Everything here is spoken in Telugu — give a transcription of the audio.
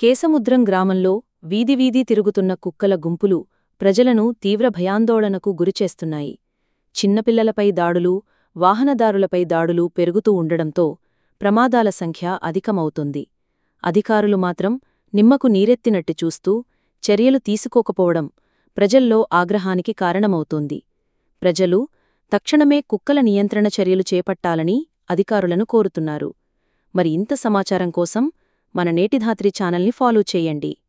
కేసముద్రం గ్రామంలో వీధివీధి తిరుగుతున్న కుక్కల గుంపులు ప్రజలను తీవ్ర భయాందోళనకు గురిచేస్తున్నాయి చిన్నపిల్లలపై దాడులు వాహనదారులపై దాడులు పెరుగుతూ ఉండడంతో ప్రమాదాల సంఖ్య అధికమవుతోంది అధికారులు మాత్రం నిమ్మకు నీరెత్తినట్టు చూస్తూ చర్యలు తీసుకోకపోవడం ప్రజల్లో ఆగ్రహానికి కారణమవుతోంది ప్రజలు తక్షణమే కుక్కల నియంత్రణ చర్యలు చేపట్టాలని అధికారులను కోరుతున్నారు మరి ఇంత సమాచారం కోసం మన నేటిధాత్రి ఛానల్ని ఫాలో చేయండి